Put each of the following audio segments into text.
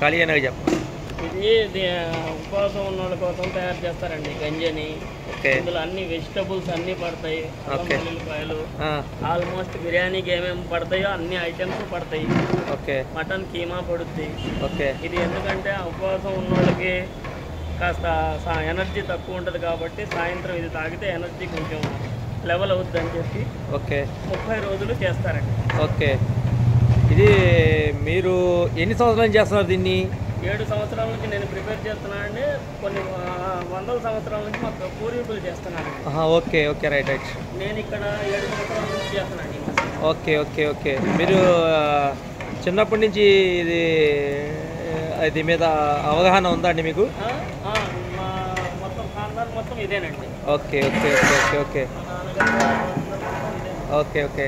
ఖాళీ అయినాక చెప్పండి ఇది ఇది, ఉపవాసం ఉన్న వాళ్ళ కోసం తయారు చేస్తారండి గంజని ఓకే ఇందులో అన్ని వెజిటబుల్స్ అన్ని పడతాయి అల్లం ఓకే. వెల్లుల్లిపాయలు ఆ, ఆల్మోస్ట్ బిర్యానీకి ఏమేమి పడతాయో అన్ని ఐటమ్స్ పడతాయి ఓకే మటన్ కీమా పడుద్ది ఓకే ఇది ఎందుకంటే ఆ ఉపవాసం ఉన్న వాళ్ళకి కాస్త సా- ఎనర్జీ తక్కువ ఉంటుంది కాబట్టి సాయంత్రం ఇది తాగితే ఎనర్జీ కొంచెం లెవెల్ అవుద్ది అని చెప్పి ఓకే ముప్పై రోజులు చేస్తారండి ఓకే ఇది మీరు ఎన్ని సంవత్సరాల నుంచి చేస్తున్నారు దీన్ని ఏడు సంవత్సరాల నుంచి నేను ప్రిపేర్ చేస్తున్నానండి కొన్ని ఆ, వందల సంవత్సరాల నుంచి మా పూర్వీకులు చేస్తున్నాను ఆహా, ఓకే ఓకే రైట్ రైట్ నేను ఇక్కడ ఏడు సంవత్సరాల నుంచి చేస్తున్నాను ఈ మసాలా. ఓకే ఓకే ఓకే మీరు ఆ, చిన్నప్పటి నుంచి ఇది ఆ, ఇది మీద అవగాహన ఉందా అండి మీకు ఆ, ఆ, మా మొత్తం ఖాందాన్ మొత్తం ఇదేనండి okay okay okay okay okay మా నాన్నగారు అందరూ మొత్తం ఇదే. ఓకే ఓకే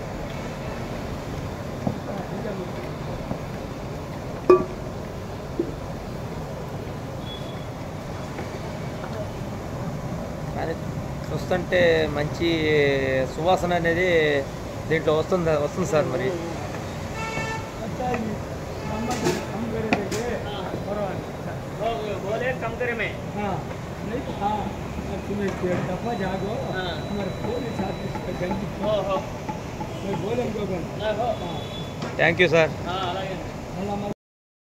కానీ చూస్తుంటే మంచి సువాసన అనేది దీంట్లో వస్తుంది వస్తుంది సార్ మరి वो बोले कम करे में हाँ नहीं तो हाँ अब तुम्हें डेढ़ दफा जागो हाँ। हमारे पूरे साथ इसका गंज हो हो मैं बोलेंगे हो థ్యాంక్ యూ సార్ అలాగే भला